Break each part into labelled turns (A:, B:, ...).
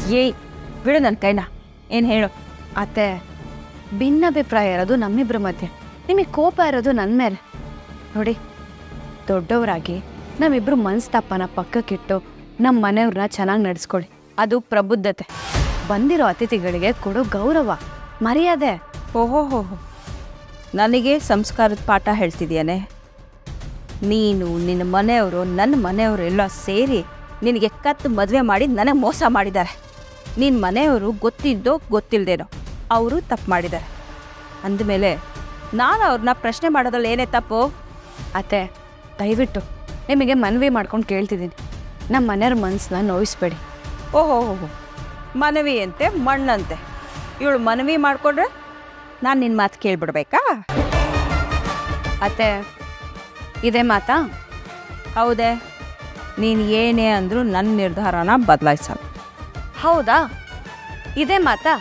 A: ಏಯ್ ಬಿಡು ನನ್ನ ಕೈನ ಏನು ಹೇಳು
B: ಅತ್ತೆ ಭಿನ್ನಾಭಿಪ್ರಾಯ ಇರೋದು ನಮ್ಮಿಬ್ಬರ ಮಧ್ಯೆ ನಿಮಗೆ ಕೋಪ ಇರೋದು ನನ್ನ ಮೇಲೆ ನೋಡಿ ದೊಡ್ಡವರಾಗಿ ನಮ್ಮಿಬ್ರು ಮನಸ್ತಾಪನ ಪಕ್ಕಕ್ಕಿಟ್ಟು ನಮ್ಮ ಮನೆಯವ್ರನ್ನ ಚೆನ್ನಾಗಿ ನಡೆಸ್ಕೊಳ್ಳಿ ಅದು ಪ್ರಬುದ್ಧತೆ ಬಂದಿರೋ ಅತಿಥಿಗಳಿಗೆ ಕೊಡೋ ಗೌರವ ಮರ್ಯಾದೆ
A: ಓಹೋ ಹೋ ಹೋ. ನನಗೆ ಸಂಸ್ಕಾರದ ಪಾಠ ಹೇಳ್ತಿದ್ಯಾನೆ ನೀನು ನಿನ್ನ ಮನೆಯವರು ನನ್ನ ಮನೆಯವರು ಎಲ್ಲ ಸೇರಿ ನಿನಗೆ ಕತ್ತು ಮದುವೆ ಮಾಡಿ ನನಗೆ ಮೋಸ ಮಾಡಿದ್ದಾರೆ ನಿನ್ನ ಮನೆಯವರು ಗೊತ್ತಿದ್ದೋ ಗೊತ್ತಿಲ್ಲದೇನೋ ಅವರು ತಪ್ಪು ಮಾಡಿದ್ದಾರೆ ಅಂದಮೇಲೆ ನಾನು ಅವ್ರನ್ನ ಪ್ರಶ್ನೆ ಮಾಡೋದ್ರಲ್ಲಿ ಏನೇ ತಪ್ಪು
B: ಅತ್ತೆ ದಯವಿಟ್ಟು ನಿಮಗೆ ಮನವಿ ಮಾಡ್ಕೊಂಡು ಕೇಳ್ತಿದ್ದೀನಿ ನಮ್ಮ ಮನೆಯವ್ರ ಮನಸ್ಸನ್ನ ನೋಯಿಸ್ಬೇಡಿ
A: ಓಹೋ ಹೋ ಮನವಿ ಅಂತೆ ಮಣ್ಣಂತೆ ಇವಳು ಮನವಿ ಮಾಡಿಕೊಂಡ್ರೆ ನಾನು ನಿನ್ನ ಮಾತು ಕೇಳ್ಬಿಡ್ಬೇಕಾ
B: ಅತ್ತೆ ಇದೇ ಮಾತಾ
A: ಹೌದೇ ನೀನು ಏನೇ ಅಂದರೂ ನನ್ನ ನಿರ್ಧಾರನ ಬದಲಾಯಿಸಲ್ಲ
B: ಹೌದಾ ಇದೇ ಮಾತಾ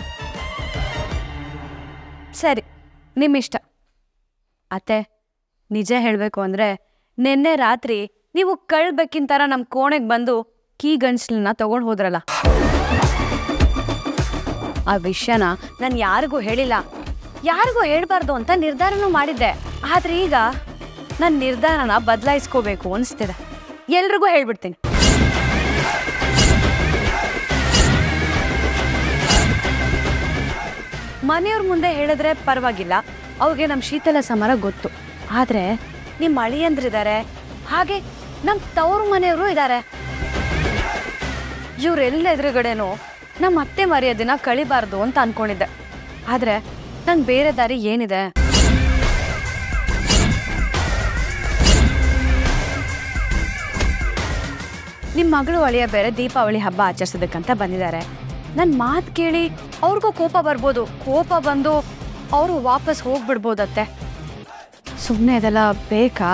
B: ಸರಿ ನಿಮ್ಮಿಷ್ಟ ಅತ್ತೆ ನಿಜ ಹೇಳಬೇಕು ಅಂದರೆ ನಿನ್ನೆ ರಾತ್ರಿ ನೀವು ಕಳ್ಬೇಕಿನ ಥರ ನಮ್ಮ ಕೋಣೆಗೆ ಬಂದು ಕೀ ಗಂಟ್ಲನ್ನ ತಗೊಂಡು ಹೋದ್ರಲ್ಲ ಆ ವಿಷಯನ ನಾನು ಯಾರಿಗೂ ಹೇಳಿಲ್ಲ ಯಾರಿಗೂ ಹೇಳ್ಬಾರ್ದು ಅಂತ ನಿರ್ಧಾರನೂ ಮಾಡಿದ್ದೆ ಆದ್ರೆ ಈಗ ನನ್ನ ನಿರ್ಧಾರನ ಬದಲಾಯಿಸ್ಕೋಬೇಕು ಅನಿಸ್ತಿದೆ ಎಲ್ರಿಗೂ ಹೇಳ್ಬಿಡ್ತೀನಿ ಮನೆಯವ್ರ ಮುಂದೆ ಹೇಳಿದ್ರೆ ಪರವಾಗಿಲ್ಲ ಅವ್ರಿಗೆ ನಮ್ಮ ಶೀತಲ ಸಮರ ಗೊತ್ತು ಆದರೆ ನಿಮ್ಮ ಅಳಿಯಂದ್ರಿದ್ದಾರೆ ಹಾಗೆ ನಮ್ಮ ತವ್ರ ಮನೆಯವರು ಇದ್ದಾರೆ ಇವರೆಲ್ಲ ಎದುರುಗಡೆನೂ ನಮ್ಮ ಅತ್ತೆ ಮರೆಯೋದಿನ ಕಳಿಬಾರ್ದು ಅಂತ ಅನ್ಕೊಂಡಿದ್ದೆ ಆದರೆ ನಂಗೆ ಬೇರೆ ದಾರಿ ಏನಿದೆ ನಿಮ್ಮ ಮಗಳು ಅಳಿಯ ಬೇರೆ ದೀಪಾವಳಿ ಹಬ್ಬ ಆಚರಿಸೋದಕ್ಕಂತ ಬಂದಿದ್ದಾರೆ ನನ್ನ ಮಾತು ಕೇಳಿ ಅವ್ರಿಗೂ ಕೋಪ ಬರ್ಬೋದು ಕೋಪ ಬಂದು ಅವರು ವಾಪಸ್ ಹೋಗ್ಬಿಡ್ಬೋದತ್ತೆ ಸುಮ್ಮನೆ ಅದೆಲ್ಲ ಬೇಕಾ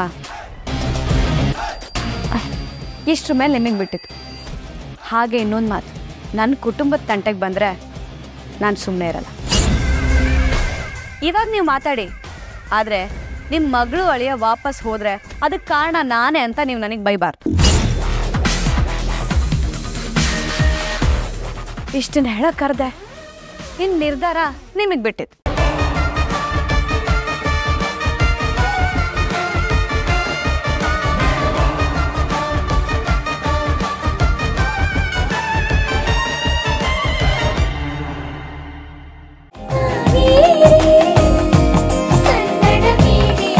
B: ಅಹ್, ಇಷ್ಟ್ರ ಮೇಲೆ ನಿಮಗೆ ಬಿಟ್ಟಿತ್ತು ಹಾಗೆ ಇನ್ನೊಂದು ಮಾತು ನನ್ನ ಕುಟುಂಬದ ತಂಟೆಗೆ ಬಂದರೆ ನಾನು ಸುಮ್ಮನೆ ಇರಲ್ಲ ಇವಾಗ ನೀವು ಮಾತಾಡಿ ಆದರೆ ನಿಮ್ಮ ಮಗಳು ಅಳಿಯ ವಾಪಸ್ ಹೋದರೆ ಅದಕ್ಕೆ ಕಾರಣ ನಾನೇ ಅಂತ ನೀವು ನನಗೆ ಬೈಬಾರ್ದು ಇಷ್ಟನ್ನ ಹೇಳಕ್ ಕರ್ದೆ ಇನ್ ನಿರ್ಧಾರ ನಿಮಗೆ ಬಿಟ್ಟಿದ್ದು
C: ಕನ್ನಡ ಮೀಡಿಯಂ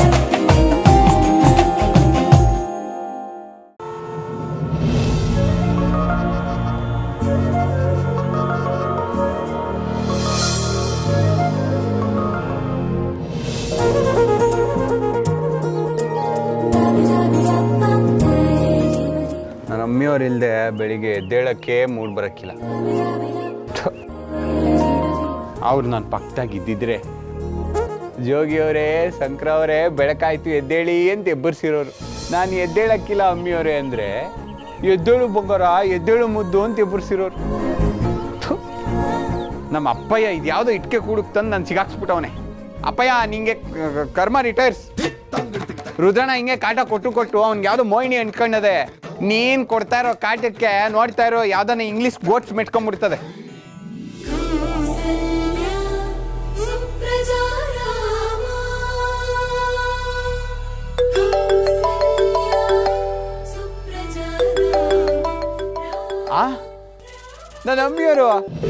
D: ನನ್ನ ಅಮ್ಮಿಯವ್ರಿಲ್ದೆ ಬೆಳಿಗ್ಗೆ ಎದ್ದೇಳಕ್ಕೆ ಮೂಡ್ ಬರಕ್ಕಿಲ್ಲ ಅವ್ರು ನನ್ನ ಪಕ್ಕದಾಗ ಇದ್ದಿದ್ರೆ ಜೋಗಿಯವರೇ ಶಂಕರವರೇ ಬೆಳಕಾಯ್ತು ಎದ್ದೇಳಿ ಅಂತ ಎಬ್ಬರ್ಸಿರೋರು ನಾನು ಎದ್ದೇಳಕ್ಕಿಲ್ಲ ಅಮ್ಮಿಯವರೇ ಅಂದ್ರೆ ಎದ್ದೇಳು ಬಂಗಾರ ಎದ್ದೇಳು ಮುದ್ದು ಅಂತ ಎಬ್ಬರ್ಸಿರೋರು ಥು. ನಮ್ಮ ಅಪ್ಪಯ್ಯ ಇದು ಯಾವುದೋ ಇಟ್ಕೆ ಕೂಡಕ್ ತಂದು ನಾನು ಸಿಗಾಕ್ಸ್ಬಿಟ್ಟವನೆ ಅಪ್ಪಯ್ಯ ನಿಂಗೆ ಕ- ಕರ್ಮ ರಿಟೈರ್ಸ್ ರುದ್ರಣ ಹಿಂಗೆ ಕಾಟ ಕೊಟ್ಟು ಕೊಟ್ಟು ಅವ್ನಿಗೆ ಯಾವ್ದೋ ಮೋಹಿನಿ ಅನ್ಕೊಂಡದೆ ನೀನ್ ಕೊಡ್ತಾ ಇರೋ ಕಾಟಕ್ಕೆ ನೋಡ್ತಾ ಇರೋ ಯಾವ್ದನ್ನ ಇಂಗ್ಲಿಷ್ ಗೋಟ್ಸ್ ಮೆಟ್ಕೊಂಡ್ಬಿಡ್ತದೆ
C: ಸುಪ್ರಜಾ ರಾಮ ಸುಪ್ರಜಾ
D: ಆ ನನ್ನ ಅಮ್ಮಿಯವರು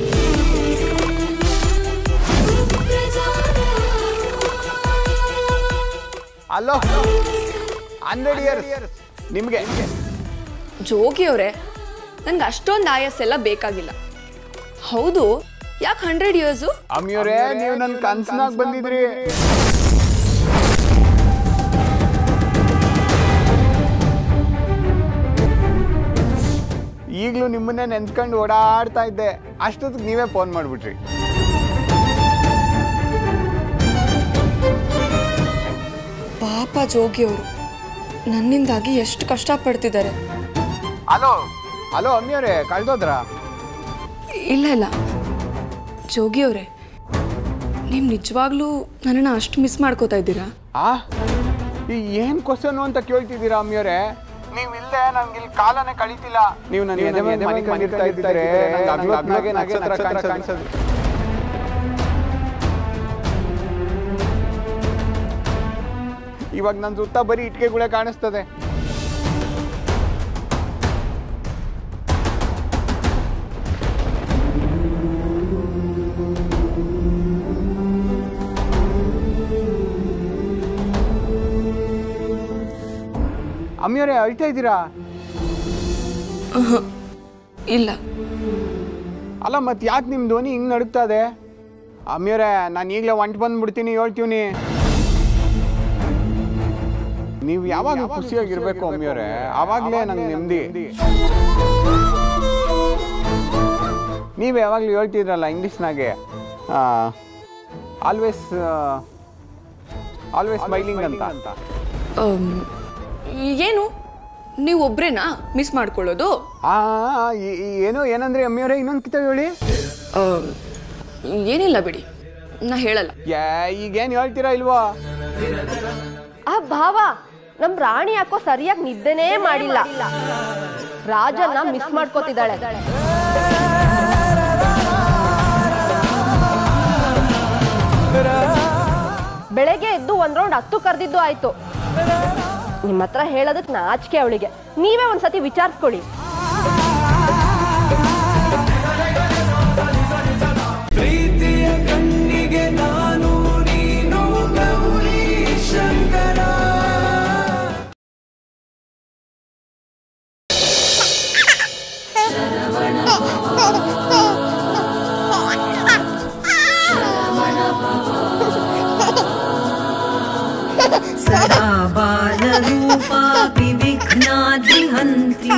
D: ಅಲ್ಲೋ ಹಂಡ್ರೆಡ್ ಇಯರ್ಸ್ ನಿಮ್ಗೆ
E: ಜೋಗಿಯವರೇ ನಂಗೆ ಅಷ್ಟೊಂದು ಆಯಸ್ಸೆಲ್ಲ ಬೇಕಾಗಿಲ್ಲ ಹೌದು ಯಾಕೆ ಹಂಡ್ರೆಡ್ ಇಯರ್ಸು
D: ಅಮ್ಮಿಯವರೇ ನೀವು ನನ್ನ ಕನ್ಸ್ನಾಗ ಬಂದಿದ್ರಿ ಈಗಲೂ ನಿಮ್ಮನ್ನೇ ನೆನ್ಸ್ಕೊಂಡು ಓಡಾಡ್ತಾ ಇದ್ದೆ ಅಷ್ಟೊತ್ತಿಗೆ ನೀವೇ ಫೋನ್ ಮಾಡಿಬಿಟ್ರಿ
E: ಪಾಪ ಜೋಗಿಯವರು ನನ್ನಿಂದಾಗಿ ಎಷ್ಟು ಕಷ್ಟಪಡ್ತಿದ್ದಾರೆ
D: ಹಲೋ ಹಲೋ ಅಮ್ಮಿಯವರೇ ಕಳ್ದೋದ್ರಾ
E: ಇಲ್ಲ ಇಲ್ಲ ಜೋಗಿಯವರೇ ನೀವು ನಿಜವಾಗ್ಲೂ ನನ್ನನ್ನು ಅಷ್ಟು ಮಿಸ್ ಮಾಡ್ಕೋತಾ ಇದ್ದೀರಾ
D: ಆ ಈ ಏನು ಕ್ವಶನು ಅಂತ ಕೇಳ್ತಿದ್ದೀರಾ ಅಮ್ಮಿಯವರೇ ನೀವು ಇಲ್ಲದೆ ನನ್ಗೆ ಇಲ್ಲಿ ಕಾಲನೇ ಕಳೀತಿಲ್ಲ ನೀವು ನನ್ನ ಎದೆ ಮೇಲೆ ಮನೆ ಕಂಡಿರ್ತಾ ಇದ್ದರೆ ನಂಗೆ ಅಗ್ಲೊತ್ನಾಗೆ ನಕ್ಷತ್ರ ಕಾಣಿಸೋದು ಇವಾಗ ನನ್ನ ಸುತ್ತ ಬರೀ ಇಟ್ಕೆಗಳೇ ಕಾಣಿಸ್ತದೆ ಅಮ್ಮಿಯವರೇ ಅಳ್ತಾ ಇದ್ದೀರಾ
E: ಇಲ್ಲ
D: ಅಲ್ಲ ಮತ್ತೆ ಯಾಕೆ ನಿಮ್ಮ ಧ್ವನಿ ಹಿಂಗೆ ನಡುಗ್ತಾ ಇದೆ ಅಮ್ಮಿಯವರೇ ನಾನು ಈಗಲೇ ಒಂಟು ಬಂದ್ಬಿಡ್ತೀನಿ ಹೇಳ್ತೀವಿ ನೀವು ಯಾವಾಗ ಖುಷಿಯಾಗಿರ್ಬೇಕು ಅಮ್ಮಿಯವರೇ ಆವಾಗಲೇ ನಂಗೆ ನೆಮ್ಮದಿ ನೀವು ಯಾವಾಗಲೂ ಹೇಳ್ತಿದ್ರಲ್ಲ ಇಂಗ್ಲೀಷ್ನಾಗೆ ಆಲ್ವೇಸ್ ಆಲ್ವೇಸ್ ಸ್ಮೈಲಿಂಗ್ ಅಂತ
E: ಅಮ್, ಏನು ನೀವು ಒಬ್ರೇನಾ ಮಿಸ್ ಮಾಡ್ಕೊಳ್ಳೋದು
D: ಆ ಈ- ಈ- ಏನೋ ಏನಂದ್ರೆ ಅಮ್ಮಿಯವರೇ ಇನ್ನೊಂದು ಕಿತ ಹೇಳಿ
E: ಅಮ್, ಏನಿಲ್ಲ ಬಿಡಿ ನಾ ಹೇಳಲ್ಲ
D: ಯಾ ಈಗೇನು ಹೇಳ್ತೀರಾ ಇಲ್ವಾ
F: ಆ ಭಾವ ನಮ್ ರಾಣಿ ಯಾಕೋ ಸರಿಯಾಗಿ ನಿದ್ದೆನೇ ಮಾಡಿಲ್ಲ ರಾಜನ್ನ ಮಿಸ್ ಮಾಡ್ಕೋತಿದ್ದಾಳೆ ಬೆಳಗ್ಗೆ ಎದ್ದು ಒಂದ್ ರೌಂಡ್ ಹತ್ತು ಕರೆದಿದ್ದು ಆಯ್ತು ನಿಮ್ಮ ಹತ್ರ ಹೇಳೋದಕ್ ನಾಚಿಕೆ ಅವಳಿಗೆ ನೀವೇ ಒಂದ್ಸತಿ ವಿಚಾರಿಸ್ಕೊಳ್ಳಿ
G: ಪ್ರೀತಿಯ ಕಣ್ಣಿಗೆ ನಾನು ನೀನು ಗೌರಿ ಶಂಕರ
H: सदा बालरूपापि विघ्नाद्रिहन्त्री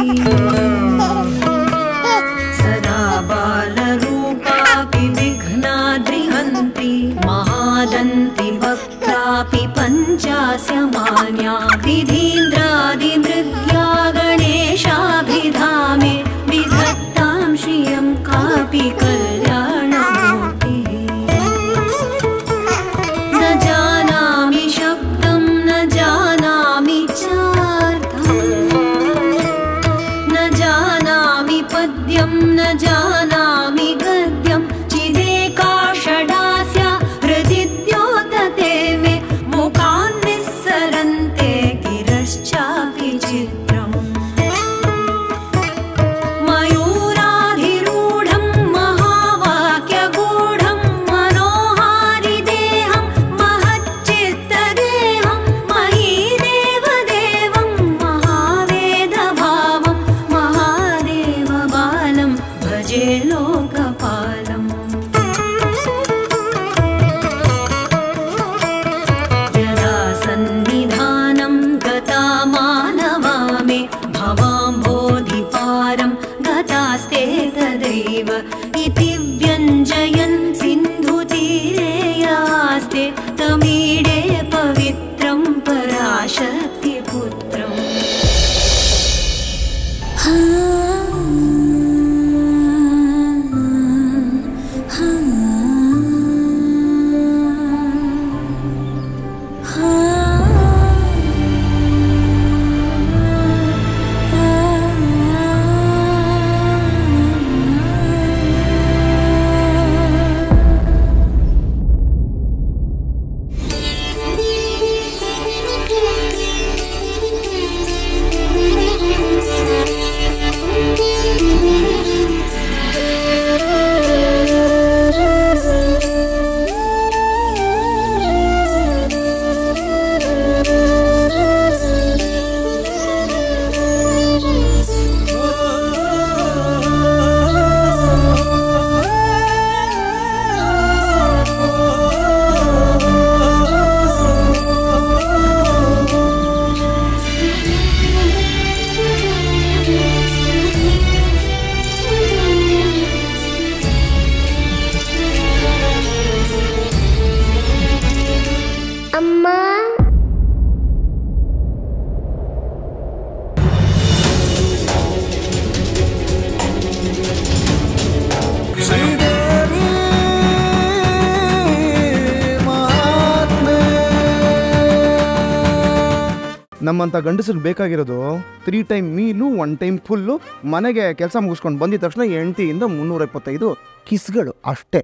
H: सदा बालरूपापि विघ्नाद्रिहन्त्री महादन्ति वक्त्रापि पञ्चास्य मान्या विधीन्द्रादिमृग्या गणेशाभिधामे विधत्तां श्रियं कापि कल्याणमूर्तिः न जानामि शब्दं न जानामि चार्थम् न जानामि पद्यं न जानामि गद्यं चिदेका षडास्या हृदि द्योतते मे मुखान् निस्सरन्ते गिरश्चापि चित्रम् मयूराधिरूढं महावाक्यगूढं मनोहारिदेहं महच्चित्तदेहं महीदेवदेवं महावेदभावं महादेवबालं भजे लोकपालम् यदा सन्निधानं गता मानवा मे भवाम्भोधिपारं गतास्ते तदैव इति व्यञ्जयन् सिन्धुतीरे यास्ते तमीडे पवित्रं पराशक्तिपुत्रम्
I: ನಮ್ಮಂಥ ಗಂಡಸರು ಬೇಕಾಗಿರೋದು three time meal one time full ಮನೆಗೆ ಕೆಲಸ ಮುಗಿಸ್ಕೊಂಡು ಬಂದಿದ ತಕ್ಷಣ ಎಂಟಿಯಿಂದ ಮುನ್ನೂರ ಎಪ್ಪತ್ತೈದು ಕಿಸ್ಗಳು ಅಷ್ಟೇ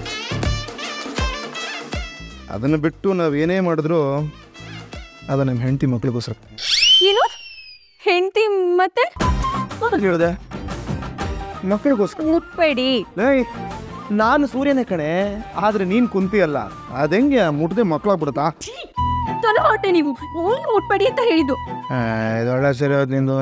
I: ಅದನ್ನು ಬಿಟ್ಟು ನಾವು ಏನೇ ಮಾಡಿದ್ರು ಅದು ನಮ್ಮ ಹೆಂಡತಿ ಮಕ್ಳಿಗೋಸ್ಕರ
A: ಏನು ಹೆಂಡತಿ ಮತ್ತೆ
I: ಹೇಳಿದೆ ಮಕ್ಕಳಿಗೋಸ್ಕರ
A: ಮುಟ್ಬೇಡಿ
I: ಏಯ್ ನಾನು ಸೂರ್ಯನೇ ಕಣೆ ಆದ್ರೆ ನೀನ್ ಕುಂತಿಯಲ್ಲ ಅದೆಂಗೆ ಮುಟ್ದೆ ಮಕ್ಕಳಾಗ್ಬಿಡುತ್ತಾ
A: ಹೊಟ್ಟೆ ನೀವು ಓನ್ ಮುಟ್ಬೇಡಿ ಅಂತ ಹೇಳಿದ್ದು
I: ಇದೊಳ್ಳೆ ಸರಿ ಹೋದ್ ನಿಂದು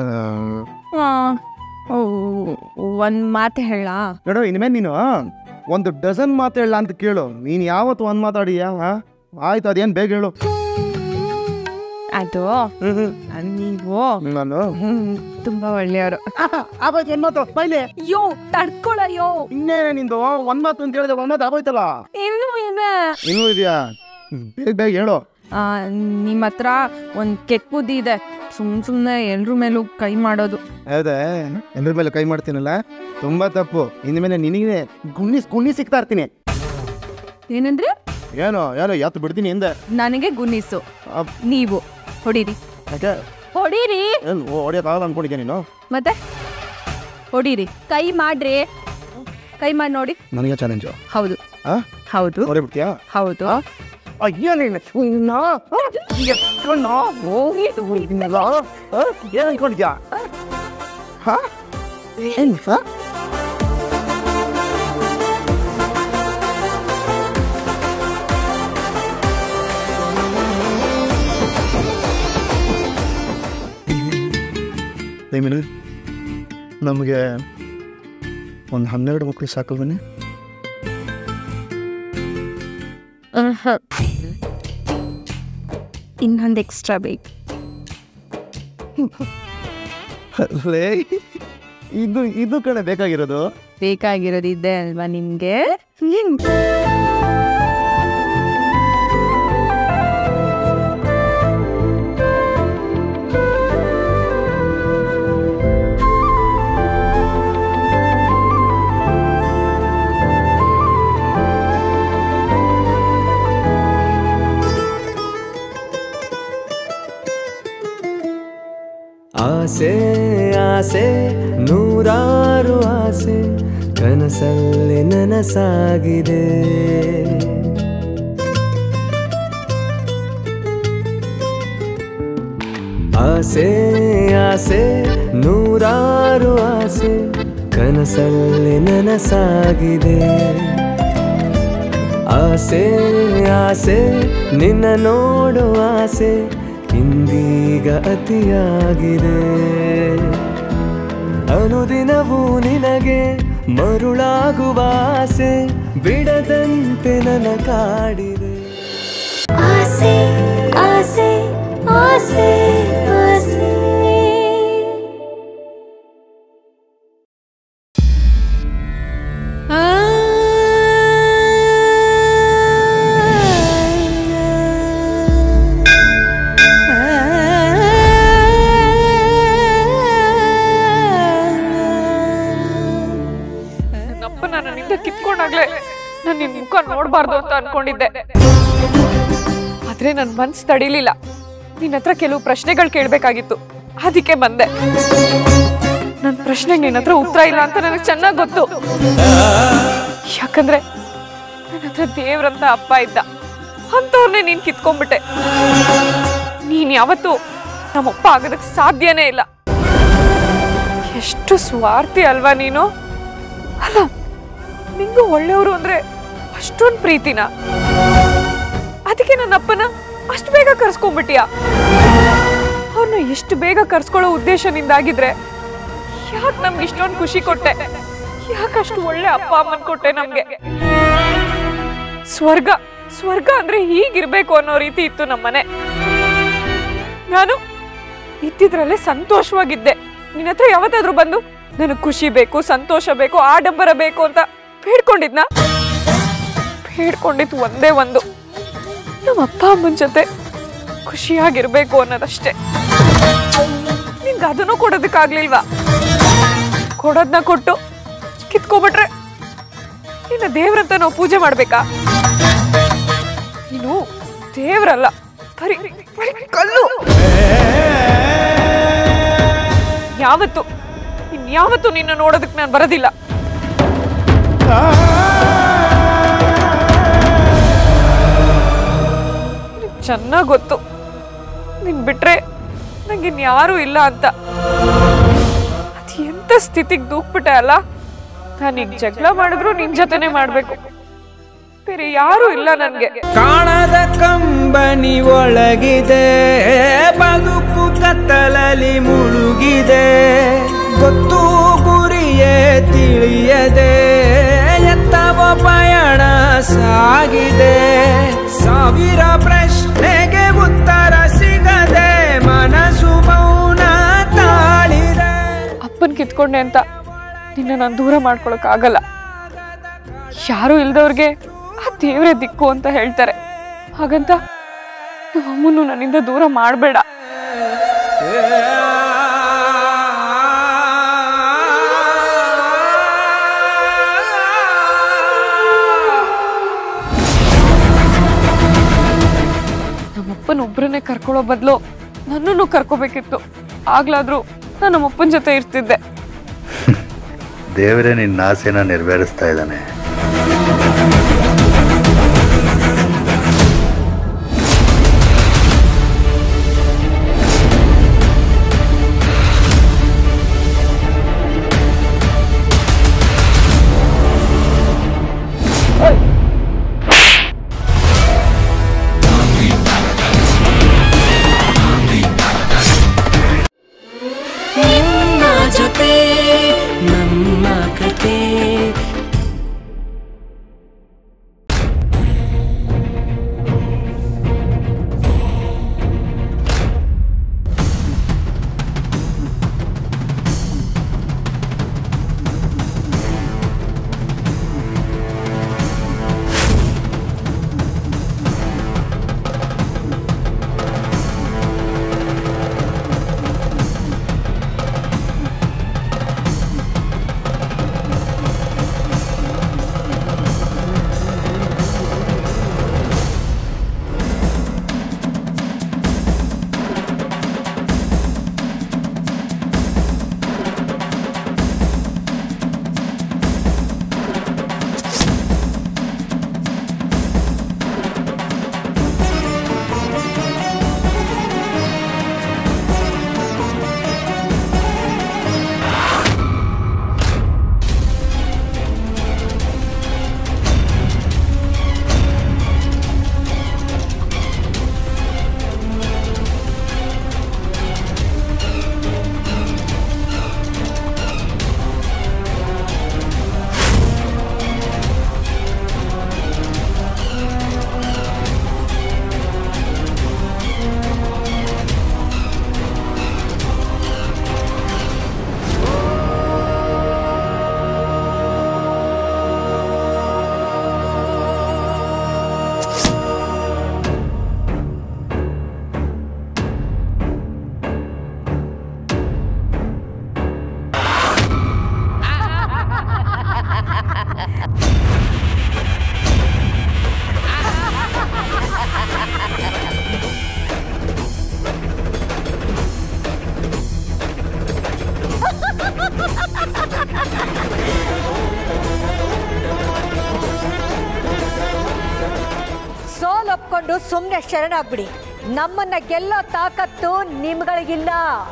A: ಒಂದು ಮಾತು ಹೇಳ
I: ನೋಡು ಇನ್ಮೇಲೆ ನೀನು ಒಂದು ಡಜನ್ ಮಾತಾಡಲ್ಲ ಅಂತ ಕೇಳು ನೀನು ಯಾವತ್ತು ಒಂದು ಮಾತಾಡಿಯಾ ಹಾ? ಆಯ್ತು ಅದೇನು ಬೇಗ ಹೇಳು
A: ಅದು ನೀವು
I: ನಾನು
A: ತುಂಬಾ ಒಳ್ಳೆಯವರು
I: ಆಗೋಯ್ತು ಏನು ಮಾತು ಬೈಲಿ
A: ಯೋ ತಡ್ಕೊಳಯ್ಯೋ
I: ಇನ್ನೇನೆ ನಿಂದು ಒಂದು ಮಾತು ಅಂತ ಹೇಳಿದೆ ಒಂದು ಮಾತು ಆಗೋಯ್ತಲ್ಲ
A: ಇನ್ನು ಇದೆ
I: ಇನ್ನೂ ಇದೆಯಾ ಬೇಗ ಬೇಗ ಹೇಳು
A: ನಿಮ್ಮ ಹತ್ರ ಒಂದು ಕೆಟ್ಟ ಬುದ್ಧಿ ಇದೆ ಸುಮ್ ಸುಮ್ಮನೆ ಎಲ್ರ ಮೇಲೂ ಕೈ ಮಾಡೋದು
I: ಹೌದಾ ಎಲ್ಲರ ಮೇಲೆ ಕೈ ಮಾಡ್ತೀನಲ್ಲ ತುಂಬಾ ತಪ್ಪು ಇನ್ಮೇಲೆ ನಿನಗೆ ಗುಣ್ಣಿ ಗುಣ್ಣಿ ಸಿಗ್ತಾ ಇರ್ತೀನಿ
A: ಏನಂದ್ರೆ
I: ಏನೋ ಏನೋ ಯಾತು ಬಿಡ್ತೀನಿ ಹಿಂದೆ
A: ನನಗೆ ಗುಣಿಸು
I: ಅಪ್.
A: ನೀವು ಹೊಡೀರಿ
I: ಯಾಕೆ
A: ಹೊಡೀರಿ
I: ಏನು ಹೊಡಿಯೋಕ್ಕಾಗಲ್ಲ ಅನ್ಕೊಂಡಿದ್ಯಾ ನೀನು
A: ಮತ್ತೆ ಹೊಡೀರಿ ಕೈ ಮಾಡ್ರಿ ಕೈ ಮಾಡಿ ನೋಡಿ
I: ನನಗೆ ಚಾಲೆಂಜು
A: ಹೌದು
I: ಆ
A: ಹೌದು
I: ಹೊಡಿಬಿಡ್ತೀಯಾ
A: ಹೌದು
I: ಅಯ್ಯೋ ನೀನು ಇನ್ನ ಎತ್ಕೊಂಡು ಹೋಗಿದ್ದು ಇದನ್ನೆಲ್ಲ ಏನು ಅನ್ಕೊಂಡಿದ್ಯಾ ಹಾ ಏನು ಸರ್ ಮೀನು ನಮಗೆ ಒಂದು ಹನ್ನೆರಡು ಮಕ್ಕಳು ಸಾಕಲ್ವನೇ
A: ಇನ್ನೊಂದು ಎಕ್ಸ್ಟ್ರಾ ಬೇಕು
I: ಲೇ ಇದು ಇದು ಕಡೆ ಬೇಕಾಗಿರೋದು
A: ಬೇಕಾಗಿರೋದು ಇದೆ ಅಲ್ವಾ ನಿಮ್ಗೆ
G: ಆಸೆ ಆಸೆ ನೂರಾರು ಆಸೆ ಕನಸಲ್ಲಿ ನನಸಾಗಿದೆ ಆಸೆ ಆಸೆ ನೂರಾರು ಆಸೆ ಕನಸಲ್ಲಿ ನನಸಾಗಿದೆ ಆಸೆ ಆಸೆ ನಿನ್ನ ನೋಡುವ ಆಸೆ ಇಂದೀಗ ಅತಿಯಾಗಿದೆ ಅನುದಿನವೂ ನಿನಗೆ ಮರುಳಾಗುವ ಆಸೆ ಬಿಡದಂತೆ ನನ್ನ ಕಾಡಿದೆ
C: ಆಸೆ ಆಸೆ ಆಸೆ ಆಸೆ
E: ನನ್ನಪ್ಪ ನನ್ನಿಂದ ಕಿತ್ಕೊಂಡಾಗ್ಲೇ ನಾನು ನಿನ್ ಮುಖ ನೋಡ್ಬಾರ್ದು ಅಂತ ಅನ್ಕೊಂಡಿದ್ದೆ ಆದ್ರೆ ನನ್ ಮನ್ಸ್ ತಡಿಲಿಲ್ಲ ನಿನ್ನ ಹತ್ರ ಕೆಲವು ಪ್ರಶ್ನೆಗಳು ಕೇಳ್ಬೇಕಾಗಿತ್ತು ಅದಕ್ಕೆ ಬಂದೆ ನನ್ನ ಪ್ರಶ್ನೆಗೆ ನಿನ್ನ ಹತ್ರ ಉತ್ತರ ಇಲ್ಲ ಅಂತ ನನಗೆ ಚೆನ್ನಾಗಿ ಗೊತ್ತು ಯಾಕಂದ್ರೆ ನನ್ನ ಹತ್ರ ದೇವ್ರಂತ ಅಪ್ಪ ಇದ್ದ ಅಂಥವ್ರನ್ನೇ ನೀನ್ ಕಿತ್ಕೊಂಡ್ಬಿಟ್ಟೆ ನೀನ್ ಯಾವತ್ತೂ ನಮ್ಮಪ್ಪ ಆಗೋದಕ್ಕೆ ಸಾಧ್ಯನೇ ಇಲ್ಲ ಎಷ್ಟು ಸ್ವಾರ್ಥಿ ಅಲ್ವಾ ನೀನು ಅಲ್ಲ ನಿಂಗೂ ಒಳ್ಳೆಯವರು ಅಂದ್ರೆ ಅಷ್ಟೊಂದು ಪ್ರೀತಿನ ಅದಕ್ಕೆ ನನ್ನ ಅಪ್ಪನ ಅಷ್ಟು ಬೇಗ ಕರ್ಸ್ಕೊಂಡ್ಬಿಟ್ಟಿಯ ಅವ್ರನ್ನ ಎಷ್ಟು ಬೇಗ ಕರ್ಸ್ಕೊಳ್ಳೋ ಉದ್ದೇಶ ನಿಂದಾಗಿದ್ರೆ ಯಾಕೆ ನಮ್ಗೆ ಇಷ್ಟೊಂದು ಖುಷಿ ಕೊಟ್ಟೆ ಯಾಕೆ ಅಷ್ಟು ಒಳ್ಳೆ ಅಪ್ಪ ಅಮ್ಮನ್ ಕೊಟ್ಟೆ ನಮ್ಗೆ ಸ್ವರ್ಗ ಸ್ವರ್ಗ ಅಂದ್ರೆ ಹೀಗಿರ್ಬೇಕು ಅನ್ನೋ ರೀತಿ ಇತ್ತು ನಮ್ಮನೆ ನಾನು ಇದ್ದಿದ್ರಲ್ಲೇ ಸಂತೋಷವಾಗಿದ್ದೆ ನಿನ್ನ ಹತ್ರ ಯಾವತ್ತಾದ್ರೂ ಬಂದು ನನಗೆ ಖುಷಿ ಬೇಕು ಸಂತೋಷ ಬೇಕು ಆಡಂಬರ ಬೇಕು ಅಂತ ಬೇಡ್ಕೊಂಡಿದ್ನ ಬೇಡ್ಕೊಂಡಿದ್ದು ಒಂದೇ ಒಂದು ನಮ್ಮ ಅಪ್ಪ ಅಮ್ಮನ ಜೊತೆ ಖುಷಿಯಾಗಿರ್ಬೇಕು ಅನ್ನೋದಷ್ಟೇ ನಿಂಗೆ ಅದನ್ನು ಕೊಡೋದಕ್ಕಾಗ್ಲಿಲ್ವಾ ಕೊಡೋದನ್ನ ಕೊಟ್ಟು ಕಿತ್ಕೊಬಿಟ್ರೆ ನಿನ್ನ ದೇವ್ರಂತ ನಾವು ಪೂಜೆ ಮಾಡ್ಬೇಕಾ ನೀನು ದೇವ್ರಲ್ಲ ಬರೀ ಬರೀ ಕಲ್ಲು ಯಾವತ್ತು ಇನ್ಯಾವತ್ತು ನಿನ್ನ ನೋಡೋದಕ್ಕೆ ನಾನು ಬರೋದಿಲ್ಲ ಚೆನ್ನಾಗಿ ಗೊತ್ತು ನಿನ್ ಬಿಟ್ರೆ ನಂಗೆ ಇನ್ಯಾರೂ ಇಲ್ಲ ಅಂತ ಅದು ಎಂತ ಸ್ಥಿತಿಗೆ ದೂಕ್ಬಿಟ್ಟೆ ಅಲ್ಲ ನಾನೀಗ ಜಗಳ ಮಾಡಿದ್ರು ನಿನ್ ಜೊತೆನೆ ಮಾಡ್ಬೇಕು ಬೇರೆ ಯಾರೂ ಇಲ್ಲ ನನ್ಗೆ
J: ಕಾಣದ ಕಂಬನಿ ಒಳಗಿದೆ ಬದುಕು ಕತ್ತಲಲ್ಲಿ ಮುಳುಗಿದೆ ಗೊತ್ತು ಗುರಿಯೇ ತಿಳಿಯದೆ ಎತ್ತವ ಪಯಣ ಸಾಗಿದೆ ಸಾವಿರ ಪ್ರಶ್ನೆಗೆ ಉತ್ತರ ಸಿಗದೆ ಮನಸ್ಸು ಮೌನ ತಾಳಿದೆ
E: ಅಪ್ಪನ್ ಕಿತ್ಕೊಂಡೆ ಅಂತ ನಿನ್ನ ನಾನು ದೂರ ಮಾಡ್ಕೊಳಕ್ ಆಗಲ್ಲ ಯಾರು ಇಲ್ದವ್ರಿಗೆ ಆ ದೇವ್ರೇ ದಿಕ್ಕು ಅಂತ ಹೇಳ್ತಾರೆ ಹಾಗಂತ ನಮ್ಮನ್ನು ನನ್ನಿಂದ ದೂರ ಮಾಡಬೇಡ ನಮ್ಮಪ್ಪನ ಒಬ್ಬರನ್ನೇ ಕರ್ಕೊಳ್ಳೋ ಬದಲು ನನ್ನನ್ನು ಕರ್ಕೋಬೇಕಿತ್ತು ಆಗ್ಲಾದ್ರೂ ನಾನು ನಮ್ಮಪ್ಪನ ಜೊತೆ ಇರ್ತಿದ್ದೆ
K: ದೇವರೇ ನಿನ್ನ ಆಸೆನ ನೆರವೇರಿಸ್ತಾ ಇದ್ದಾನೆ
H: ನಿಮ್ಮ ಜೊತೆ ನಮ್ಮ ಕತೆ
L: ಸೋಲೊಪ್ಕೊಂಡು ಸುಮ್ಮನೆ ಶರಣಾಗ್ಬಿಡಿ ನಮ್ಮನ್ನ ಗೆಲ್ಲೋ ತಾಕತ್ತು ನಿಮ್ಗಳಿಗಿಲ್ಲ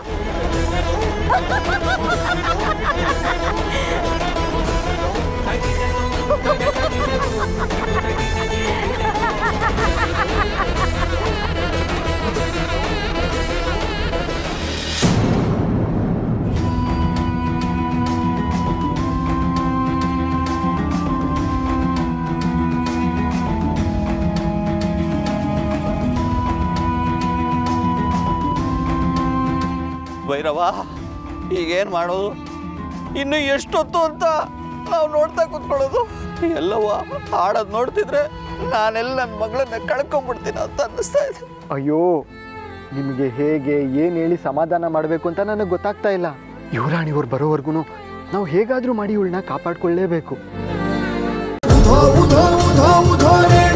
M: ಭೈರವ ಈಗೇನು ಮಾಡೋದು ಇನ್ನು ಎಷ್ಟೊತ್ತು ಅಂತ ನಾವು ನೋಡ್ತಾ ಕೂತ್ಕೊಳ್ಳೋದು ಎಲ್ಲವ ಹಾಡೋದು ನೋಡ್ತಿದ್ರೆ ನಾನೆಲ್ಲ ನನ್ನ ಮಗಳನ್ನ ಕಳ್ಕೊಂಡ್ಬಿಡ್ತೀನಿ ಅಂತ ಅನ್ನಿಸ್ತಾ ಇದೆ
N: ಅಯ್ಯೋ ನಿಮಗೆ ಹೇಗೆ ಏನು ಹೇಳಿ ಸಮಾಧಾನ ಮಾಡಬೇಕು ಅಂತ ನನಗೆ ಗೊತ್ತಾಗ್ತಾ ಇಲ್ಲ ಯುವರಾಣಿಯವ್ರು ಬರೋವರೆಗೂ ನಾವು ಹೇಗಾದರೂ ಮಾಡಿ ಇವಳನ್ನ ಕಾಪಾಡ್ಕೊಳ್ಳೇಬೇಕು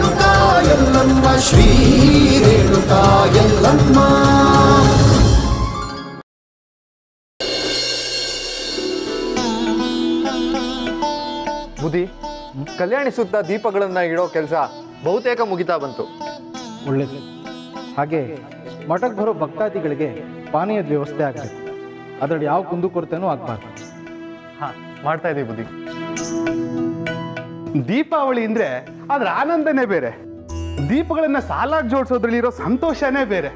O: ಎಲ್ಲಮ್ಮ ಶ್ರೀ ರೇಣುಕಾ ಎಲ್ಲಮ್ಮ
N: ಬುದ್ಧಿ ಕಲ್ಯಾಣಿ ಸುತ್ತ ದೀಪಗಳನ್ನ ಇಡೋ ಕೆಲಸ ಬಹುತೇಕ ಮುಗಿತಾ ಬಂತು
O: ಒಳ್ಳೇದು ಹಾಗೆ ಮಠಕ್ಕೆ ಬರೋ ಭಕ್ತಾದಿಗಳಿಗೆ ಪಾನೀಯದ ವ್ಯವಸ್ಥೆ ಆಗಬೇಕು ಅದರಲ್ಲಿ ಯಾವ ಕುಂದುಕೊರತೆನೂ ಆಗಬಾರ್ದು
N: ಹಾಂ ಮಾಡ್ತಾ ಇದ್ದೀವಿ ಬುದ್ಧಿ
P: ದೀಪಾವಳಿ ಅಂದ್ರೆ ಅದ್ರ ಆನಂದನೇ ಬೇರೆ ದೀಪಗಳನ್ನ ಸಾಲಾಗಿ ಜೋಡಿಸೋದ್ರಲ್ಲಿ ಇರೋ ಸಂತೋಷನೇ ಬೇರೆ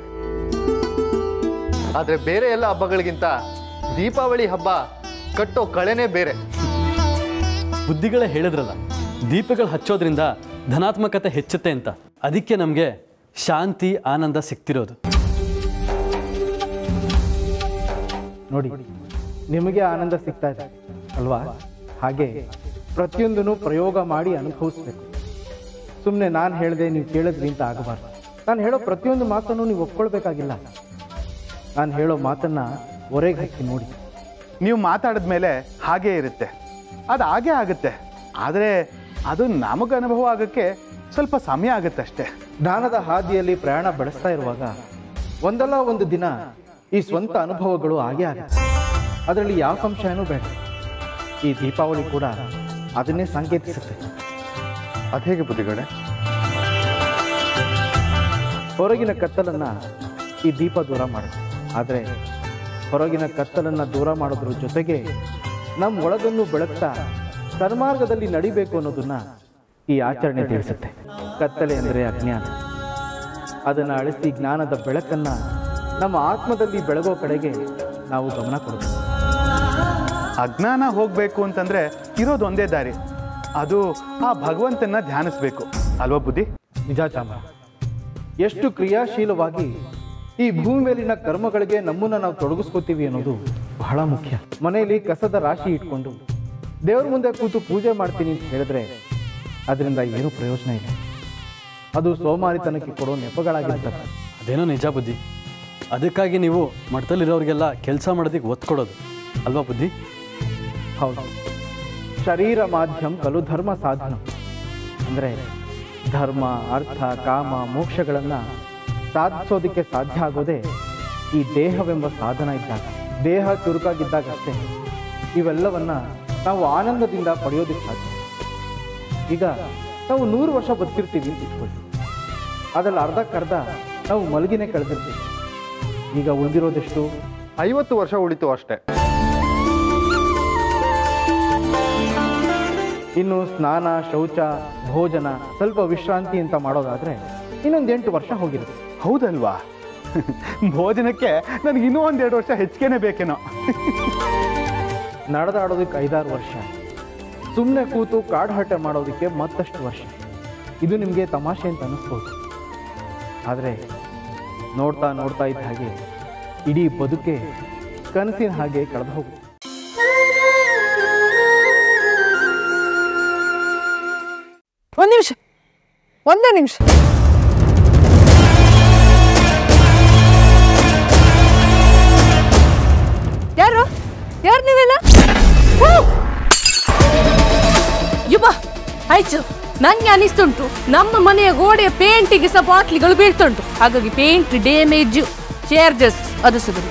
N: ಆದ್ರೆ ಬೇರೆ ಎಲ್ಲ ಹಬ್ಬಗಳಿಗಿಂತ ದೀಪಾವಳಿ ಹಬ್ಬ ಕಟ್ಟೋ ಕಳೆನೇ ಬೇರೆ
Q: ಬುದ್ಧಿಗಳೇ ಹೇಳಿದ್ರಲ್ಲ ದೀಪಗಳು ಹಚ್ಚೋದ್ರಿಂದ ಧನಾತ್ಮಕತೆ ಹೆಚ್ಚುತ್ತೆ ಅಂತ ಅದಕ್ಕೆ ನಮಗೆ ಶಾಂತಿ ಆನಂದ ಸಿಗ್ತಿರೋದು
O: ನೋಡಿ ನಿಮಗೆ ಆನಂದ ಸಿಗ್ತಾ ಇದೆ ಅಲ್ವಾ ಹಾಗೆ ಪ್ರತಿಯೊಂದನ್ನು ಪ್ರಯೋಗ ಮಾಡಿ ಅನುಭವಿಸ್ಬೇಕು ಸುಮ್ಮನೆ ನಾನು ಹೇಳಿದೆ ನೀವು ಕೇಳಿದ್ರಿ ಅಂತ ಆಗಬಾರ್ದು ನಾನು ಹೇಳೋ ಪ್ರತಿಯೊಂದು ಮಾತನ್ನು ನೀವು ಒಪ್ಕೊಳ್ಬೇಕಾಗಿಲ್ಲ ನಾನು ಹೇಳೋ ಮಾತನ್ನ ಹೊರಗೆ ಹಚ್ಚಿ ನೋಡಿ
P: ನೀವು ಮಾತಾಡಿದ ಮೇಲೆ ಹಾಗೇ ಇರುತ್ತೆ ಅದು ಹಾಗೇ ಆಗುತ್ತೆ ಆದರೆ ಅದು ನಮಗೆ ಅನುಭವ ಆಗೋಕ್ಕೆ ಸ್ವಲ್ಪ ಸಮಯ ಆಗುತ್ತೆ ಅಷ್ಟೇ
O: ಜ್ಞಾನದ ಹಾದಿಯಲ್ಲಿ ಪ್ರಯಾಣ ಬೆಳೆಸ್ತಾ ಇರುವಾಗ ಒಂದಲ್ಲ ಒಂದು ದಿನ ಈ ಸ್ವಂತ ಅನುಭವಗಳು ಆಗೇ ಆಗುತ್ತೆ ಅದರಲ್ಲಿ ಯಾವ ಸಂಶಯನೂ ಬೇಡ ಈ ದೀಪಾವಳಿ ಕೂಡ ಅದನ್ನೇ ಸಂಕೇತಿಸುತ್ತೆ
N: ಅದೇಗೆ ಬುದ್ಧಿಗಳೇ
O: ಹೊರಗಿನ ಕತ್ತಲನ್ನ ಈ ದೀಪ ದೂರ ಮಾಡುತ್ತೆ ಆದರೆ ಹೊರಗಿನ ಕತ್ತಲನ್ನ ದೂರ ಮಾಡೋದ್ರ ಜೊತೆಗೆ ನಮ್ಮ ಒಳಗನ್ನು ಬೆಳಗ್ತಾ ಸನ್ಮಾರ್ಗದಲ್ಲಿ ನಡಿಬೇಕು ಅನ್ನೋದನ್ನ ಈ ಆಚರಣೆ ತಿಳಿಸುತ್ತೆ ಕತ್ತಲೆ ಅಂದರೆ ಅಜ್ಞಾನ ಅದನ್ನು ಅಳಿಸಿ ಜ್ಞಾನದ ಬೆಳಕನ್ನ ನಮ್ಮ ಆತ್ಮದಲ್ಲಿ ಬೆಳಗೋ ಕಡೆಗೆ ನಾವು ಗಮನ ಕೊಡಬೇಕು
P: ಅಜ್ಞಾನ ಹೋಗಬೇಕು ಅಂತಂದ್ರೆ ಇರೋದು ಒಂದೇ ದಾರಿ ಅದು ಆ ಭಗವಂತನ ಧ್ಯಾನಿಸ್ಬೇಕು ಅಲ್ವಾ ಬುದ್ಧಿ
O: ನಿಜ ಚಾಮ ಎಷ್ಟು ಕ್ರಿಯಾಶೀಲವಾಗಿ ಈ ಭೂಮಿ ಮೇಲಿನ ಕರ್ಮಗಳಿಗೆ ನಮ್ಮನ್ನ ನಾವು ತೊಡಗಿಸ್ಕೋತೀವಿ ಅನ್ನೋದು ಬಹಳ ಮುಖ್ಯ ಮನೆಯಲ್ಲಿ ಕಸದ ರಾಶಿ ಇಟ್ಕೊಂಡು ದೇವ್ರ ಮುಂದೆ ಕೂತು ಪೂಜೆ ಮಾಡ್ತೀನಿ ಅಂತ ಹೇಳಿದ್ರೆ ಅದರಿಂದ ಏನೂ ಪ್ರಯೋಜನ ಇಲ್ಲ ಅದು ಸೋಮಾರಿತನಕ್ಕೆ ಕೊಡೋ ನೆಪಗಳಾಗಿರ್ತದೆ
Q: ಅದೇನೋ ನಿಜ ಬುದ್ಧಿ ಅದಕ್ಕಾಗಿ ನೀವು ಮಠದಲ್ಲಿರೋರಿಗೆಲ್ಲ ಕೆಲಸ ಮಾಡೋದಕ್ಕೆ ಒತ್ತು ಕೊಡೋದು ಅಲ್ವಾ ಬುದ್ಧಿ
O: ಹೌದು ಶರೀರ ಮಾಧ್ಯಮ ಕಲು ಧರ್ಮ ಸಾಧನ ಅಂದರೆ ಧರ್ಮ ಅರ್ಥ ಕಾಮ ಮೋಕ್ಷಗಳನ್ನು ಸಾಧಿಸೋದಕ್ಕೆ ಸಾಧ್ಯ ಆಗೋದೇ ಈ ದೇಹವೆಂಬ ಸಾಧನ ಇದ್ದಾಗ ದೇಹ ಚುರುಕಾಗಿದ್ದಾಗಷ್ಟೇ ಇವೆಲ್ಲವನ್ನ ನಾವು ಆನಂದದಿಂದ ಪಡೆಯೋದಕ್ಕೆ ಸಾಧ್ಯ ಈಗ ನಾವು ನೂರು ವರ್ಷ ಬದುಕಿರ್ತೀವಿ ಅಂತ ಇಟ್ಕೊಳ್ಳಿ ಅದರಲ್ಲಿ ಅರ್ಧಕ್ಕರ್ಧ ನಾವು ಮಲಗಿನೇ ಕಳೆದಿರ್ತೀವಿ ಈಗ ಉಳಿದಿರೋದೆಷ್ಟು
N: ಐವತ್ತು ವರ್ಷ ಉಳಿತು ಅಷ್ಟೇ
O: ಇನ್ನು ಸ್ನಾನ ಶೌಚ ಭೋಜನ ಸ್ವಲ್ಪ ವಿಶ್ರಾಂತಿ ಅಂತ ಮಾಡೋದಾದ್ರೆ ಇನ್ನೊಂದು ಎಂಟು ವರ್ಷ ಹೋಗಿರುತ್ತೆ
P: ಹೌದಲ್ವಾ ಭೋಜನಕ್ಕೆ ನನಗೆ ಇನ್ನೂ ಒಂದೆರಡು ವರ್ಷ ಹೆಚ್ಚಿಗೆನೇ ಬೇಕೇನೋ
O: ನಡೆದಾಡೋದಕ್ಕೆ ಐದಾರು ವರ್ಷ ಸುಮ್ಮನೆ ಕೂತು ಕಾಡು ಹರಟೆ ಮಾಡೋದಕ್ಕೆ ಮತ್ತಷ್ಟು ವರ್ಷ ಇದು ನಿಮಗೆ ತಮಾಷೆ ಅಂತ ಅನ್ನಿಸ್ಬೋದು ಆದರೆ ನೋಡ್ತಾ ನೋಡ್ತಾ ಇದ್ದ ಹಾಗೆ ಇಡೀ ಬದುಕೆ ಕನಸಿನ ಹಾಗೆ ಕಳೆದು ಹೋಗುತ್ತೆ
E: ಒಂದ್ ನಿಮಿಷ ಒಂದೇ ನಿಮಿಷ ಯಾರು ಯಾರು ನೀವೆಲ್ಲ
F: ಯುಬ ಆಯ್ತು ನಂಗೆ ಅನಿಸ್ತುಂಟು ನಮ್ಮ ಮನೆಯ ಗೋಡೆಯ ಪೇಂಟಿಗೆ ಸಹ ಬಾಟ್ಲಿಗಳು ಬೀಳ್ತುಂಟು ಹಾಗಾಗಿ ಪೇಂಟ್ ಡ್ಯಾಮೇಜ್ ಚಾರ್ಜಸ್ ಅದು ಸಿಗುತ್ತೆ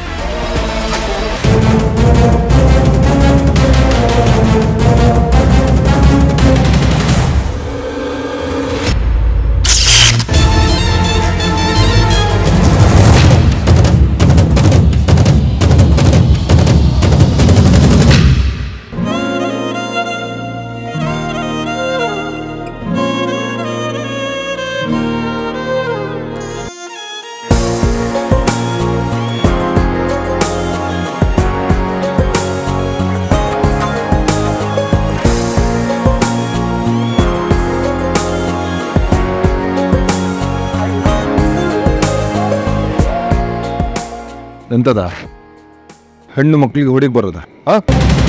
R: ಎಂತದ ಹೆಣ್ಣು ಮಕ್ಕಳಿಗೆ ಹೊಡಿಗೆ ಬರೋದ ಆ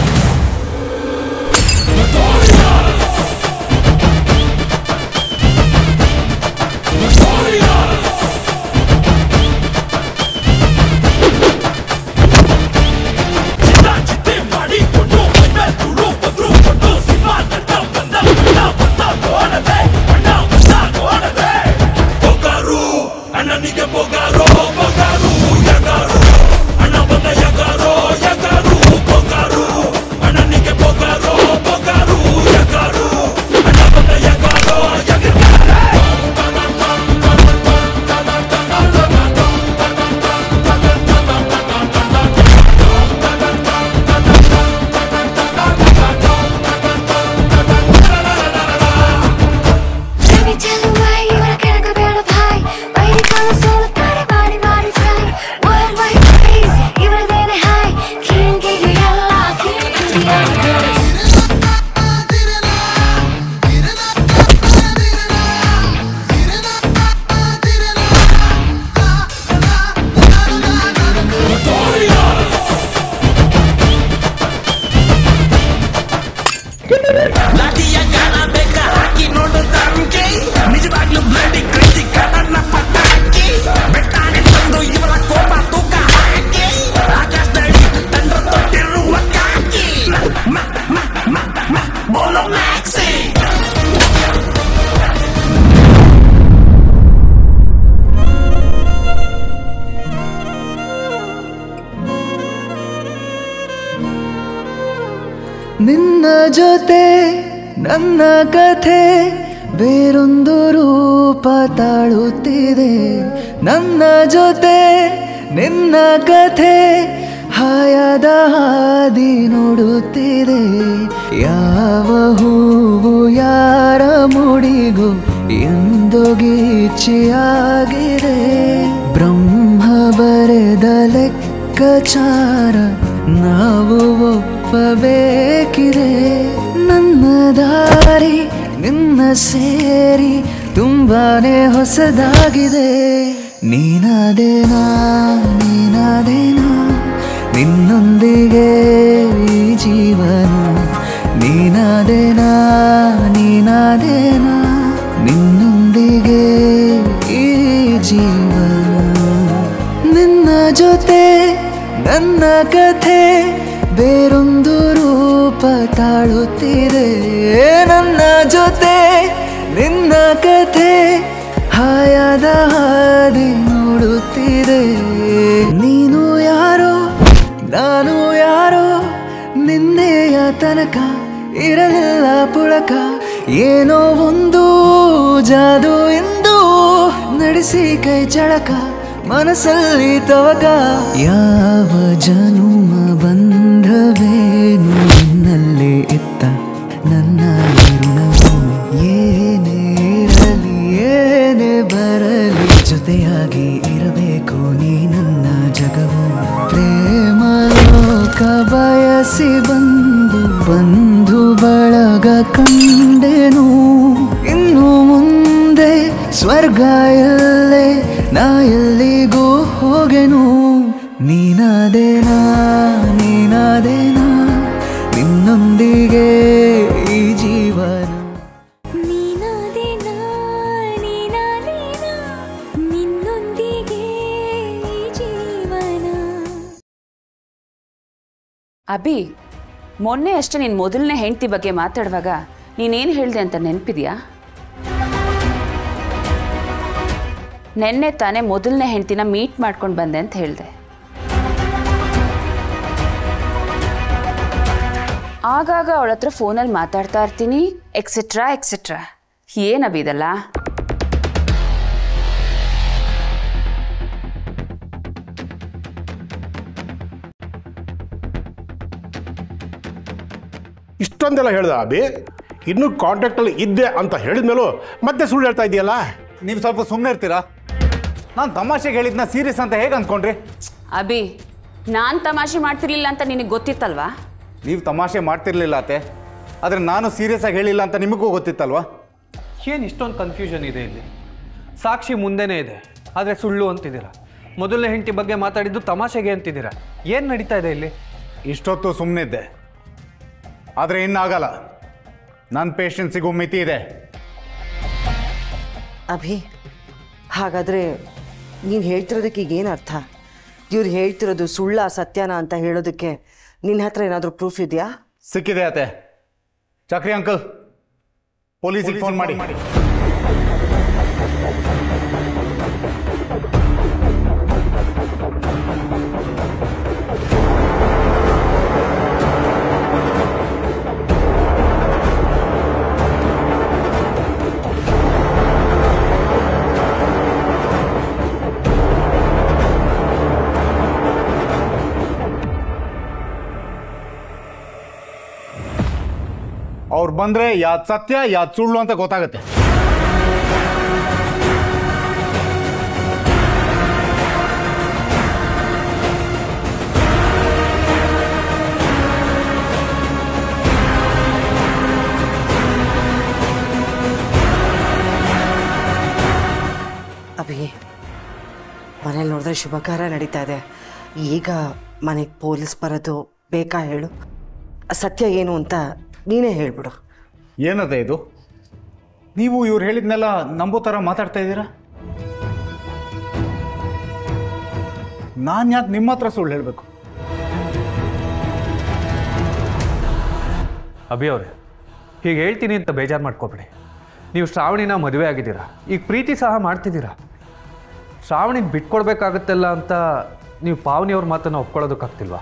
H: ಅಣ್ಣನಿಗೆ ಪೊಗಾರೋ ಪೊಗಾರು ಯಗಾರು ಅಣ್ಣ ಬಂದ ಯಗಾರೋ ಯಗಾರು ಪೊಗಾರು ಲಾಠಿಯ ಗಾನ ಬೇಕಾ ಹಾಕಿ ನೋಡು ಧಮ್ಕಿ ನಿಜವಾಗ್ಲೂ ಬ್ಲಡಿ ಕ್ರೇಜಿ ಕಡನ್ನ ಪಟಾಕಿ ಬೆಟ್ಟಾನೆ ತಂದು ಇವರ ಕೋಪ ತೂಕ ಹಾಕಿ ಆಕಾಶದಡಿ ತಂಡ ತೊಟ್ಟಿರುವ ಕಾಕಿ ಮ, ಮ, ಮ, ಮ, ಬೋಲೋ ಮ್ಯಾಕ್ಸಿ
G: ನಿನ್ನ ಜೊತೆ ನನ್ನ ಕಥೆ ಬೇರೊಂದು ರೂಪ ತಾಳುತ್ತಿದೆ ನನ್ನ ಜೊತೆ ನಿನ್ನ ಕಥೆ ಹಾಯಾದ ಹಾದಿ ನೋಡುತ್ತಿದೆ ಯಾವ ಹೂವು ಯಾರ ಮುಡಿಗೂ ಎಂದು ಗೀಚಿಯಾಗಿದೆ ಬ್ರಹ್ಮ ಬರೆದ ಲೆಕ್ಕಾಚಾರ ನಾವು ಒಪ್ಪಬೇಕಿದೆ ನನ್ನ ದಾರಿ ನಿನ್ನ ಸೇರಿ ತುಂಬಾನೇ ಹೊಸದಾಗಿದೆ ನೀನಾದೇನಾ ನೀನಾದೇನಾ ನಿನ್ನೊಂದಿಗೆ ಈ ಜೀವನ ನೀನಾದೇನಾ ನೀನಾದೇನಾ ನಿನ್ನೊಂದಿಗೆ ಈ ಜೀವನ ನಿನ್ನ ಜೊತೆ ನನ್ನ ಕಥೆ ಬೇರೊಂದು ರೂಪ ತಾಳುತ್ತಿದೆ ನನ್ನ ಜೊತೆ ನಿನ್ನ ಕಥೆ ಹಾಯಾದ ಹಾದಿ ನೋಡುತ್ತಿದೆ ನೀನು ಯಾರೋ ನಾನು ಯಾರೋ ನಿನ್ನೆಯ ತನಕ ಇರಲಿಲ್ಲ ಪುಳಕ ಏನೋ ಒಂದು ಜಾದು ಎಂದು ನಡೆಸಿ ಕೈ ಚಳಕ ಮನಸ್ಸಲ್ಲಿ ತವಕ ಯಾವ ಜನುಮ ಬಂಧವೇನು ನಿನ್ನಲ್ಲಿ ಇತ್ತ ನನ್ನ ಋಣವು ಏನೇ ಇರಲಿ ಏನೇ ಬರಲಿ ಜೊತೆಯಾಗಿ ಇರಬೇಕು ನೀ ನನ್ನ ಜಗವು ಪ್ರೇಮ ಲೋಕ ಬಯಸಿ ಬಂದು ಬಂಧು ಬಳಗ ಕಂಡೆನು ಇನ್ನು ಮುಂದೆ ಸ್ವರ್ಗ ಎಲ್ಲೇ ನಾ ಎಲ್ಲಿಗೂ ಹೋಗೆನು ನೀನಾದೇನಾ ನೀನಾದೇನಾ ನಿನ್ನೊಂದಿಗೆ ಈ ಜೀವನ
C: ನೀನಾದೇನಾ ನೀನಾದೇನಾ ನಿನ್ನೊಂದಿಗೆ ಈ ಜೀವನ
S: ಅಭಿ ಮೊನ್ನೆ ಅಷ್ಟೇ ನಿನ್ನ ಮೊದಲನೇ ಹೆಂಡತಿ ಬಗ್ಗೆ ಮಾತಾಡುವಾಗ ನೀನೇನು ಹೇಳಿದೆ ಅಂತ ನೆನಪಿದ್ಯಾ ನೆನ್ನೆ ತಾನೇ ಮೊದಲನೇ ಹೆಂಡ್ತಿನ ಮೀಟ್ ಮಾಡ್ಕೊಂಡು ಬಂದೆ ಅಂತ ಹೇಳಿದೆ ಆಗಾಗ ಅವಳ ಹತ್ರ ಫೋನಲ್ಲಿ ಮಾತಾಡ್ತಾ ಇರ್ತೀನಿ ಎಕ್ಸೆಟ್ರಾ ಎಕ್ಸೆಟ್ರಾ ಏನಬಿದಲ್ಲ
T: ಇಷ್ಟೊಂದೆಲ್ಲ ಹೇಳ್ದ ಅಭಿ ಇನ್ನೂ ಕಾಂಟ್ಯಾಕ್ಟಲ್ಲಿ ಇದ್ದೆ ಅಂತ ಹೇಳಿದ್ಮೇಲೂ ಮತ್ತೆ ಸುಳ್ಳು ಹೇಳ್ತಾ ಇದೆಯಲ್ಲ
U: ನೀವು ಸ್ವಲ್ಪ ಸುಮ್ಮನೆ ಇರ್ತೀರಾ ನಾನು ತಮಾಷೆಗೆ ಹೇಳಿದ್ನ ಸೀರಿಯಸ್ ಅಂತ ಹೇಗೆ ಅಂದ್ಕೊಂಡ್ರಿ
S: ಅಭಿ ನಾನು ತಮಾಷೆ ಮಾಡ್ತಿರ್ಲಿಲ್ಲ ಅಂತ ನಿನಗೆ ಗೊತ್ತಿತ್ತಲ್ವಾ
U: ನೀವು ತಮಾಷೆ ಮಾಡ್ತಿರ್ಲಿಲ್ಲ ಅತ್ತೆ ಆದರೆ ನಾನು ಸೀರಿಯಸ್ ಆಗಿ ಹೇಳಿಲ್ಲ ಅಂತ ನಿಮಗೂ ಗೊತ್ತಿತ್ತಲ್ವಾ
V: ಏನು ಇಷ್ಟೊಂದು ಕನ್ಫ್ಯೂಷನ್ ಇದೆ ಇಲ್ಲಿ ಸಾಕ್ಷಿ ಮುಂದೆನೇ ಇದೆ ಆದರೆ ಸುಳ್ಳು ಅಂತಿದ್ದೀರಾ ಮೊದಲನೇ ಹೆಂಡತಿ ಬಗ್ಗೆ ಮಾತಾಡಿದ್ದು ತಮಾಷೆಗೆ ಅಂತಿದ್ದೀರಾ ಏನು ನಡೀತಾ ಇದೆ ಇಲ್ಲಿ
U: ಇಷ್ಟೊತ್ತು ಸುಮ್ಮನೆ ಇದ್ದೆ ಆದರೆ ಇನ್ನಾಗಲ್ಲ ನನ್ನ ಪೇಷನ್ಸಿಗೂ ಮಿತಿ ಇದೆ
W: ಅಭಿ ಹಾಗಾದರೆ ನೀನು ಹೇಳ್ತಿರೋದಕ್ಕೆ ಈಗ ಏನು ಅರ್ಥ ಇವ್ರು ಹೇಳ್ತಿರೋದು ಸುಳ್ಳ ಸತ್ಯನ ಅಂತ ಹೇಳೋದಕ್ಕೆ ನಿನ್ನ ಹತ್ರ ಏನಾದರೂ ಪ್ರೂಫ್ ಇದೆಯಾ
U: ಸಿಕ್ಕಿದೆ ಅತ್ತೆ ಚಕ್ರಿ ಅಂಕಲ್ ಪೊಲೀಸಿಗೆ ಫೋನ್ ಮಾಡಿ ಅವ್ರು ಬಂದರೆ ಯಾವ್ದು ಸತ್ಯ ಯಾವ್ದು ಸುಳ್ಳು ಅಂತ ಗೊತ್ತಾಗುತ್ತೆ
W: ಅಭಿ ಮನೇಲಿ ನೋಡಿದ್ರೆ ಶುಭ ಕಾರ್ಯ ನಡೀತಾ ಇದೆ ಈಗ ಮನೆಗೆ ಪೊಲೀಸ್ ಬರೋದು ಬೇಕಾ ಹೇಳು ಸತ್ಯ ಏನು ಅಂತ ನೀನೇ ಹೇಳ್ಬಿಡು
U: ಏನದೆ ಇದು ನೀವು ಇವ್ರು ಹೇಳಿದ್ನೆಲ್ಲ ನಂಬೋ ಥರ ಮಾತಾಡ್ತಾ ಇದ್ದೀರಾ ನಾನು ಯಾಕೆ ನಿಮ್ಮ ಹತ್ರ ಸುಳ್ಳು ಹೇಳಬೇಕು
V: ಅಭಿ ಅವರೇ ಹೀಗೆ ಹೇಳ್ತೀನಿ ಅಂತ ಬೇಜಾರು ಮಾಡ್ಕೋಬೇಡಿ ನೀವು ಶ್ರಾವಣಿನ ಮದುವೆ ಆಗಿದ್ದೀರಾ ಈಗ ಪ್ರೀತಿ ಸಹ ಮಾಡ್ತಿದ್ದೀರಾ ಶ್ರಾವಣಿಗೆ ಬಿಟ್ಕೊಡ್ಬೇಕಾಗತ್ತಲ್ಲ ಅಂತ ನೀವು ಪಾವನಿಯವ್ರ ಮಾತನ್ನು ಒಪ್ಕೊಳ್ಳೋದಕ್ಕಾಗ್ತಿಲ್ವಾ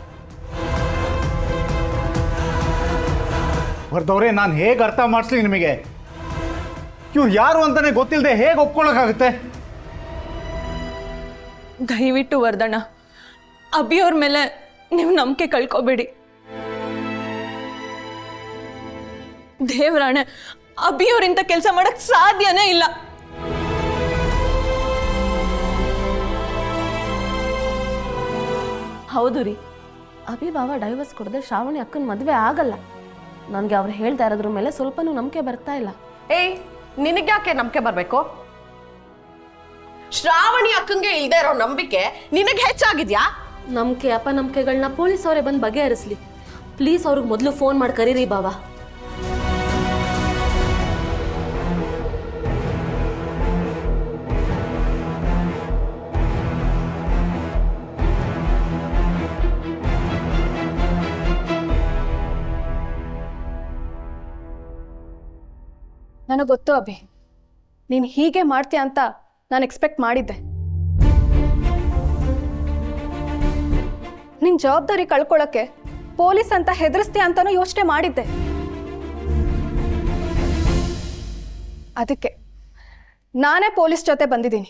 U: ಹೊರದವ್ರೆ ನಾನು ಹೇಗೆ ಅರ್ಥ ಮಾಡಿಸ್ಲಿ ನಿಮಗೆ ಇವ್ರು ಯಾರು ಅಂತಾನೆ ಗೊತ್ತಿಲ್ಲದೆ ಹೇಗೆ ಒಪ್ಕೊಳ್ಳೋಕ್ಕಾಗುತ್ತೆ
B: ದಯವಿಟ್ಟು ವರ್ಧಣ್ಣ ಅಭಿಯವ್ರ ಮೇಲೆ ನೀವು ನಂಬಿಕೆ ಕಳ್ಕೊಬೇಡಿ ದೇವರಾಣೆ ಅಭಿಯವ್ರಿಂತ ಕೆಲಸ ಮಾಡಕ್ ಸಾಧ್ಯನೇ ಇಲ್ಲ
F: ಹೌದು ರೀ ಅಭಿ ಬಾವ ಡೈವರ್ಸ್ ಕೊಡದೆ ಶ್ರಾವಣಿ ಅಕ್ಕನ ಮದುವೆ ಆಗಲ್ಲ ನನಗೆ ಅವ್ರು ಹೇಳ್ತಾ ಇರೋದ್ರ ಮೇಲೆ ಸ್ವಲ್ಪನೂ ನಂಬಿಕೆ ಬರ್ತಾ ಇಲ್ಲ
D: ಏಯ್ ನಿನಗ್ಯಾಕೆ ನಂಬಿಕೆ ಬರಬೇಕು ಶ್ರಾವಣಿ ಅಕ್ಕಂಗೆ ಇಲ್ದೇ ಇರೋ ನಂಬಿಕೆ ನಿನಗೆ ಹೆಚ್ಚಾಗಿದ್ಯಾ
F: ನಂಬಿಕೆ ಅಪನಂಬಿಕೆಗಳನ್ನ ಪೊಲೀಸ್ ಅವರೇ ಬಂದು ಬಗೆಹರಿಸ್ಲಿ ಪ್ಲೀಸ್ ಅವ್ರಿಗೆ ಮೊದಲು ಫೋನ್ ಮಾಡಿ ಕರೀರಿ ಬಾವ
B: ನನಗೆ ಗೊತ್ತು ಅಭಿ ನೀನು ಹೀಗೆ ಮಾಡ್ತೀಯ ಅಂತ ನಾನು ಎಕ್ಸ್ಪೆಕ್ಟ್ ಮಾಡಿದ್ದೆ ನಿನ್ ಜವಾಬ್ದಾರಿ ಕಳ್ಕೊಳ್ಳೋಕೆ ಪೊಲೀಸ್ ಅಂತ ಹೆದರಿಸ್ತೀಯ ಅಂತಾನೂ ಯೋಚನೆ ಮಾಡಿದ್ದೆ ಅದಕ್ಕೆ ನಾನೇ ಪೊಲೀಸ್ ಜೊತೆ ಬಂದಿದ್ದೀನಿ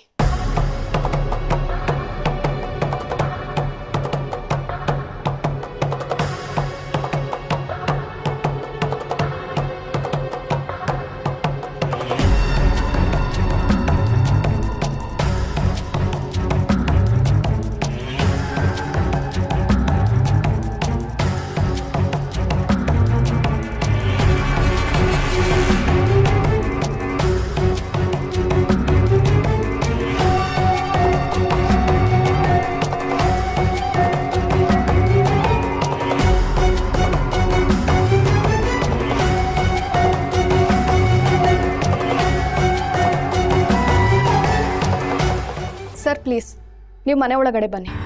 B: ಸರ್ ಪ್ಲೀಸ್ ನೀವು ಮನೆ ಒಳಗಡೆ ಬನ್ನಿ